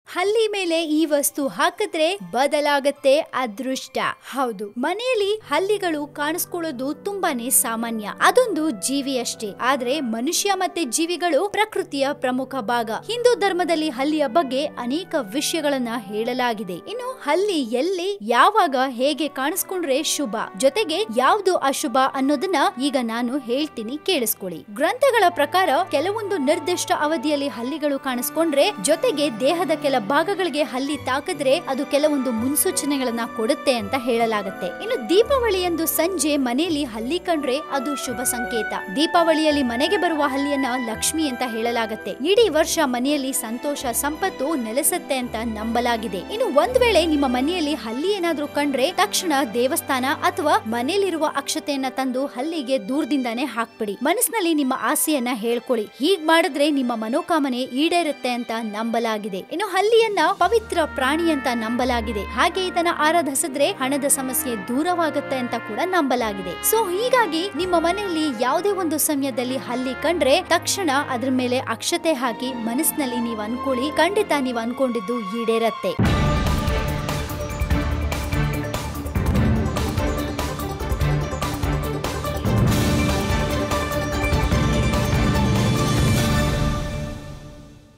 ಹಲ್ಲಿ ಮೇಲೆ ಈ ವಸ್ತು ಹಾಕಿದ್ರೆ ಬದಲಾಗತ್ತೆ ಅದೃಷ್ಟ ಹೌದು ಮನೆಯಲ್ಲಿ ಹಲ್ಲಿಗಳು ಕಾಣಿಸ್ಕೊಳ್ಳೋದು ತುಂಬಾನೇ ಸಾಮಾನ್ಯ ಅದೊಂದು ಜೀವಿಯಷ್ಟೇ ಆದ್ರೆ ಮನುಷ್ಯ ಮತ್ತೆ ಜೀವಿಗಳು ಪ್ರಕೃತಿಯ ಪ್ರಮುಖ ಭಾಗ ಹಿಂದೂ ಧರ್ಮದಲ್ಲಿ ಹಲ್ಲಿಯ ಬಗ್ಗೆ ಅನೇಕ ವಿಷಯಗಳನ್ನ ಹೇಳಲಾಗಿದೆ ಇನ್ನು ಹಲ್ಲಿ ಎಲ್ಲಿ ಯಾವಾಗ ಹೇಗೆ ಕಾಣಿಸ್ಕೊಂಡ್ರೆ ಶುಭ ಜೊತೆಗೆ ಯಾವ್ದು ಅಶುಭ ಅನ್ನೋದನ್ನ ಈಗ ನಾನು ಹೇಳ್ತೀನಿ ಕೇಳಿಸ್ಕೊಳ್ಳಿ ಗ್ರಂಥಗಳ ಪ್ರಕಾರ ಕೆಲವೊಂದು ನಿರ್ದಿಷ್ಟ ಅವಧಿಯಲ್ಲಿ ಹಲ್ಲಿಗಳು ಕಾಣಿಸ್ಕೊಂಡ್ರೆ ಜೊತೆಗೆ ದೇಹದ ಕೆಲ ಭಾಗಗಳಿಗೆ ಹಲ್ಲಿ ತಾಕಿದ್ರೆ ಅದು ಕೆಲವೊಂದು ಮುನ್ಸೂಚನೆಗಳನ್ನ ಕೊಡುತ್ತೆ ಅಂತ ಹೇಳಲಾಗುತ್ತೆ ಇನ್ನು ದೀಪಾವಳಿಯಂದು ಸಂಜೆ ಮನೆಯಲ್ಲಿ ಹಲ್ಲಿ ಕಂಡ್ರೆ ಅದು ಶುಭ ಸಂಕೇತ ದೀಪಾವಳಿಯಲ್ಲಿ ಮನೆಗೆ ಬರುವ ಹಲ್ಲಿಯನ್ನ ಲಕ್ಷ್ಮಿ ಅಂತ ಹೇಳಲಾಗತ್ತೆ ಇಡೀ ವರ್ಷ ಮನೆಯಲ್ಲಿ ಸಂತೋಷ ಸಂಪತ್ತು ನೆಲೆಸತ್ತೆ ಅಂತ ನಂಬಲಾಗಿದೆ ಇನ್ನು ಒಂದ್ ವೇಳೆ ನಿಮ್ಮ ಮನೆಯಲ್ಲಿ ಹಲ್ಲಿ ಏನಾದ್ರೂ ಕಂಡ್ರೆ ತಕ್ಷಣ ದೇವಸ್ಥಾನ ಅಥವಾ ಮನೆಯಲ್ಲಿರುವ ಅಕ್ಷತೆಯನ್ನ ತಂದು ಹಲ್ಲಿಗೆ ದೂರದಿಂದಾನೇ ಹಾಕ್ಬಿಡಿ ಮನಸ್ಸಿನಲ್ಲಿ ನಿಮ್ಮ ಆಸೆಯನ್ನ ಹೇಳ್ಕೊಳ್ಳಿ ಹೀಗ್ ಮಾಡಿದ್ರೆ ನಿಮ್ಮ ಮನೋಕಾಮನೆ ಈಡೇರುತ್ತೆ ಅಂತ ನಂಬಲಾಗಿದೆ ಇನ್ನು ಹಲ್ಲಿಯನ್ನ ಪವಿತ್ರ ಪ್ರಾಣಿ ಅಂತ ನಂಬಲಾಗಿದೆ ಹಾಗೆ ಇದನ್ನ ಆರಾಧಿಸಿದ್ರೆ ಹಣದ ಸಮಸ್ಯೆ ದೂರವಾಗುತ್ತೆ ಅಂತ ಕೂಡ ನಂಬಲಾಗಿದೆ ಸೊ ಹೀಗಾಗಿ ನಿಮ್ಮ ಮನೆಯಲ್ಲಿ ಯಾವುದೇ ಒಂದು ಸಮಯದಲ್ಲಿ ಹಲ್ಲಿ ಕಂಡ್ರೆ ತಕ್ಷಣ ಅದ್ರ ಮೇಲೆ ಅಕ್ಷತೆ ಹಾಕಿ ಮನಸ್ಸಿನಲ್ಲಿ ನೀವು ಅನ್ಕೊಳ್ಳಿ ಖಂಡಿತ ನೀವು ಅನ್ಕೊಂಡಿದ್ದು ಈಡೇರತ್ತೆ